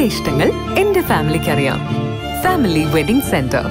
എന്റെ ഇഷ്ടങ്ങൾ എന്റെ ഫാമിലിക്ക് അറിയാം family wedding centre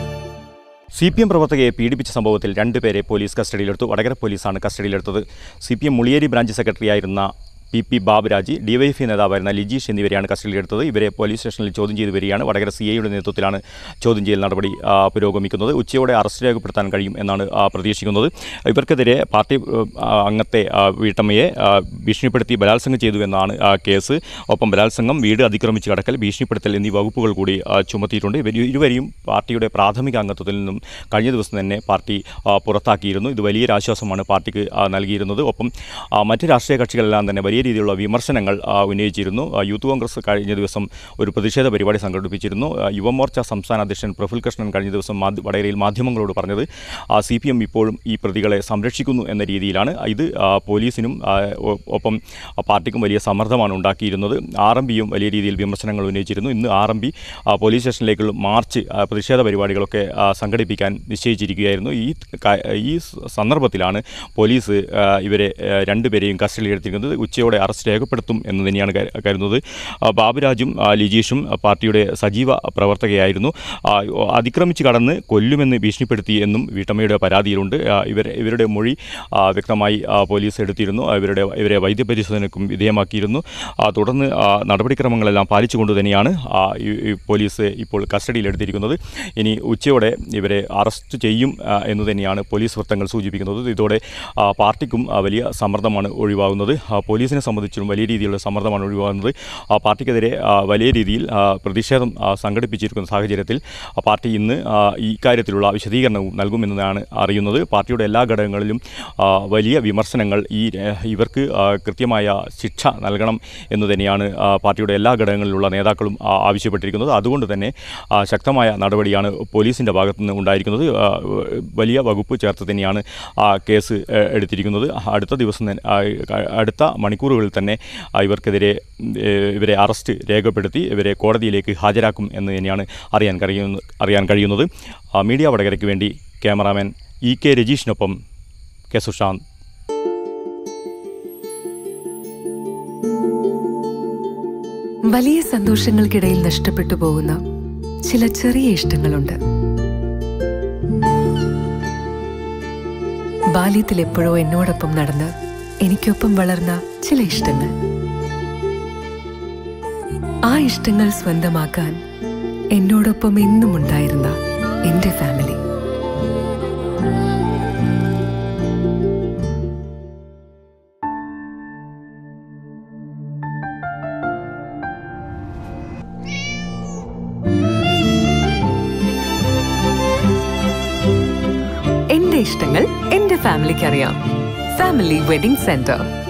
C P M പ്രവർത്തകയെ പീഡിപ്പിച്ച സംഭവത്തിൽ രണ്ടുപേരെ പോലീസ് കസ്റ്റഡിയിലെടുത്തു വടകര പോലീസാണ് കസ്റ്റഡിയിലെടുത്തത് C P M Muliyeri branch സെക്രട്ടറിയായിരുന്ന പി പി ബാബുരാജ് ഡിവൈഎഫ്ഐ നേതാവായിരുന്ന ലിജീഷ് എന്നിവരെയാണ് കസ്റ്റഡിയിലെടുത്തത് ഇവരെ പോലീസ് സ്റ്റേഷനിൽ ചോദ്യം ചെയ്തു വരികയാണ് വടകര സി ഐയുടെ നേതൃത്വത്തിലാണ് ചോദ്യം ചെയ്യൽ നടപടി ആ, പുരോഗമിക്കുന്നത് ഉച്ചയോടെ അറസ്റ്റ് രേഖപ്പെടുത്താൻ കഴിയും എന്നാണ് ആ, പ്രതീക്ഷിക്കുന്നത് ഇവർക്കെതിരെ പാർട്ടി ആ, അംഗത്തെ ആ, വീട്ടമ്മയെ ആ, ഭീഷണിപ്പെടുത്തി ബലാത്സംഗം ചെയ്തു എന്നാണ് ആ, കേസ് ഒപ്പം ബലാത്സംഗം വീട് അതിക്രമിച്ച് കടക്കൽ ഭീഷണിപ്പെടുത്തൽ എന്നീ വകുപ്പുകൾ കൂടി ആ, ചുമത്തിയിട്ടുണ്ട് ഇവർ ഇരുവരെയും പാർട്ടിയുടെ പ്രാഥമിക അംഗത്വത്തിൽ നിന്നും കഴിഞ്ഞ ദിവസം തന്നെ പാർട്ടി ആ, പുറത്താക്കിയിരുന്നു ഇത് വലിയൊരു ആശ്വാസമാണ് പാർട്ടിക്ക് ആ, നൽകിയിരുന്നത് ഒപ്പം ആ, മറ്റ് രാഷ്ട്രീയ കക്ഷികളെല്ലാം തന്നെ വലിയ രീതിയിലുള്ള വിമർശനങ്ങൾ ആ, ഉന്നയിച്ചിരുന്നു ആ, യൂത്ത് കോൺഗ്രസ് കഴിഞ്ഞ ദിവസം ഒരു പ്രതിഷേധ പരിപാടി സംഘടിപ്പിച്ചിരുന്നു ആ, യുവമോർച്ച സംസ്ഥാന അധ്യക്ഷൻ പ്രഫുൽ കൃഷ്ണൻ കഴിഞ്ഞ ദിവസം മാധ്യ- വടകരയിൽ മാധ്യമങ്ങളോട് പറഞ്ഞത് സി പി എം ഇപ്പോഴും ഈ പ്രതികളെ സംരക്ഷിക്കുന്നു എന്ന രീതിയിലാണ് ഇത് ആ, പോലീസിനും ആ, ഒ- ഒപ്പം ആ, പാർട്ടിക്കും വലിയ സമ്മർദ്ദമാണ് ഉണ്ടാക്കിയിരുന്നത് ആർ എം പിയും വലിയ രീതിയിൽ വിമർശനങ്ങൾ ഉന്നയിച്ചിരുന്നു ഇന്ന് ആർ എം പി പോലീസ് സ്റ്റേഷനിലേക്കുള്ള മാർച്ച് ആ, പ്രതിഷേധ പരിപാടികളൊക്കെ ആ, സംഘടിപ്പിക്കാൻ നിശ്ചയിച്ചിരിക്കുകയായിരുന്നു ഈ ക- ഈ സ- സന്ദർഭത്തിലാണ് പോലീസ് ആ, ഇവരെ ആ, രണ്ടുപേരെയും കസ്റ്റഡിയിലെടുത്തിരിക്കുന്നത് ഉച്ചയോടെ അറസ്റ്റ് രേഖപ്പെടുത്തും എന്ന് തന്നെയാണ് കരു- കരുതുന്നത് ആ, ബാബുരാജും ആ, ലിജീഷും ആ, പാർട്ടിയുടെ സജീവ പ്രവർത്തകയായിരുന്നു ആ, അതിക്രമിച്ച് കടന്ന് കൊല്ലുമെന്ന് ഭീഷണിപ്പെടുത്തി എന്നും വീട്ടമ്മയുടെ പരാതിയിലുണ്ട് ആ, ഇവർ ഇവരുടെ മൊഴി ആ, വ്യക്തമായി ആ, പോലീസ് എടുത്തിരുന്നു ഇവരുടെ ഇവരെ വൈദ്യപരിശോധനയ്ക്കും വിധേയമാക്കിയിരുന്നു ആ, തുടർന്ന് ആ, നടപടിക്രമങ്ങളെല്ലാം പാലിച്ചുകൊണ്ട് തന്നെയാണ് ആ, ഈ ഈ പോലീസ് ഇപ്പോൾ കസ്റ്റഡിയിലെടുത്തിരിക്കുന്നത് ഇനി ഉച്ചയോടെ ഇവരെ അറസ്റ്റ് ചെയ്യും ആ, എന്ന് തന്നെയാണ് പോലീസ് വൃത്തങ്ങൾ സൂചിപ്പിക്കുന്നത് ഇതോടെ ആ, പാർട്ടിക്കും ആ, വലിയ സമ്മർദ്ദമാണ് ഒഴിവാകുന്നത് ആ, പോലീസിനെ സംബന്ധിച്ചും വലിയ രീതിയിലുള്ള സമ്മർദ്ദമാണ് ഒഴിവാകുന്നത് ആ, പാർട്ടിക്കെതിരെ ആ, വലിയ രീതിയിൽ ആ, പ്രതിഷേധം ആ, സംഘടിപ്പിച്ചിരിക്കുന്ന സാഹചര്യത്തിൽ ആ, പാർട്ടി ഇന്ന് ആ, ഈ കാര്യത്തിലുള്ള വിശദീകരണവും നൽകുമെന്നാണ് അറിയുന്നത് പാർട്ടിയുടെ എല്ലാ ഘടകങ്ങളിലും ആ, വലിയ വിമർശനങ്ങൾ ഈ ഏഹ്, ഇവർക്ക് ആ, കൃത്യമായ ശിക്ഷ നൽകണം എന്ന് തന്നെയാണ് ആ, പാർട്ടിയുടെ എല്ലാ ഘടകങ്ങളിലുള്ള നേതാക്കളും ആ, ആവശ്യപ്പെട്ടിരിക്കുന്നത് അതുകൊണ്ട് തന്നെ ആ, ശക്തമായ നടപടിയാണ് പോലീസിൻ്റെ ഭാഗത്തു നിന്ന് ഉണ്ടായിരിക്കുന്നത് ആ, വലിയ വകുപ്പ് ചേർത്ത് തന്നെയാണ് ആ കേസ് ഏഹ്, എടുത്തിരിക്കുന്നത് അടുത്ത ദിവസം തന്നെ ആ, അടുത്ത മണിക്കൂറുകളിൽ തന്നെ ആ, ഇവർക്കെതിരെ ഏഹ്, ഇവരെ അറസ്റ്റ് രേഖപ്പെടുത്തി ഇവരെ കോടതിയിലേക്ക് ഹാജരാക്കും എന്ന് തന്നെയാണ് അറിയാൻ കഴിയുന്ന അറിയാൻ കഴിയുന്നത് ആ, മീഡിയ വടകരയ്ക്ക് വേണ്ടി ക്യാമറാമാൻ ഇ കെ രജീഷിനൊപ്പം കെ സുശാന്ത് വലിയ സന്തോഷങ്ങൾക്കിടയിൽ നഷ്ടപ്പെട്ടു പോകുന്ന ചില ചെറിയ ഇഷ്ടങ്ങളുണ്ട് ബാല്യത്തിൽ എപ്പോഴോ എന്നോടൊപ്പം നടന്ന് എനിക്കൊപ്പം വളർന്ന ചില ഇഷ്ടങ്ങൾ ആ ഇഷ്ടങ്ങൾ സ്വന്തമാക്കാൻ എന്നോടൊപ്പം എന്നും ഉണ്ടായിരുന്ന എന്റെ ഫാമിലി എന്റെ ഇഷ്ടങ്ങൾ എന്റെ ഫാമിലിക്ക് അറിയാം ഫാമിലി വെഡിംഗ് സെന്റർ